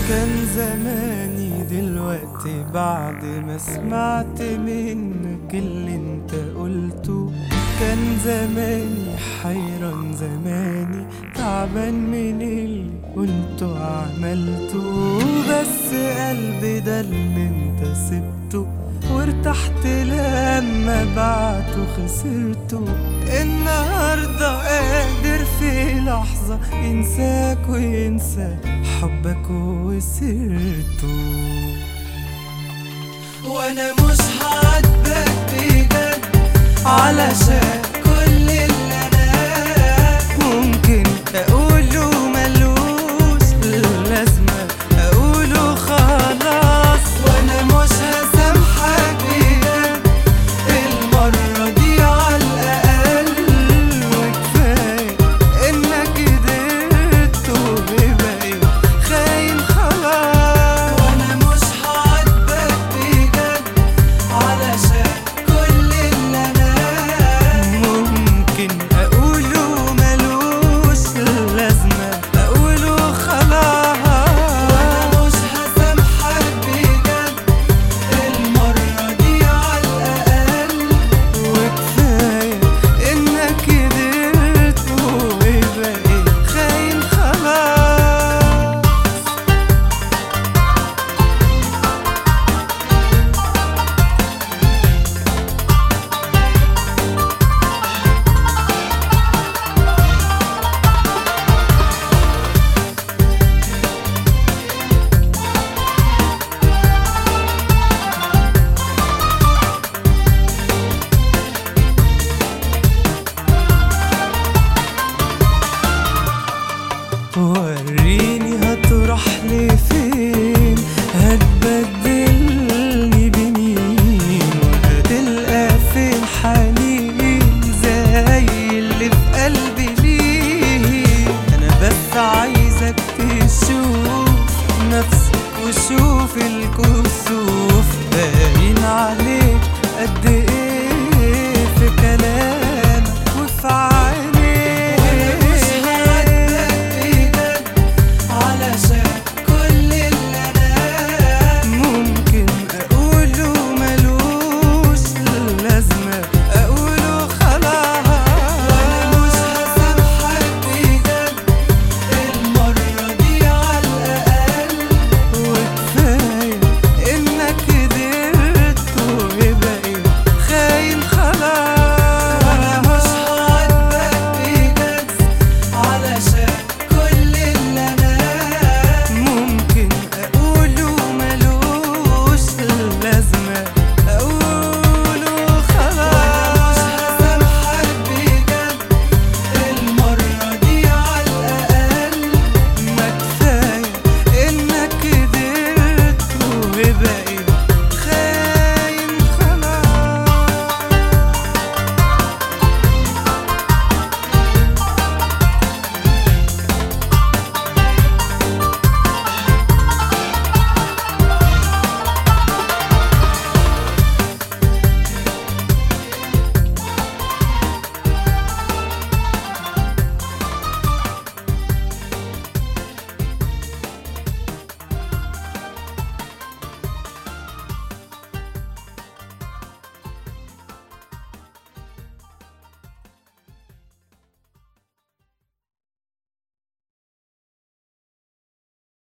كان زماني دلوقتي بعد ما سمعت منك اللي انت قلته كان زماني حيران زماني تعبان من اللي قلته عملته بس قلبي ده اللي انت سبته وارتحت لما بعته خسرته النهارده قادر في لحظة ينساك وينسى حبك وسيرته وانا مش هعاتبك بجد علشان كل اللي انا ممكن اقوله ملوش لازمة اقوله خلاص وانا مش هسامحك بجد المرة دي على الأقل وكفاية إنك قدرت وباقي خاين خلاص وأنا مش هعاتبك بجد علشان كل اللي أنا ممكن أقوله ملوش لازمة أقوله خلاص وأنا مش هسامحك بجد المرة دي على الأقل وكفاية إنك قدرت وباقي خاين خلاص وريني هتروح لي فين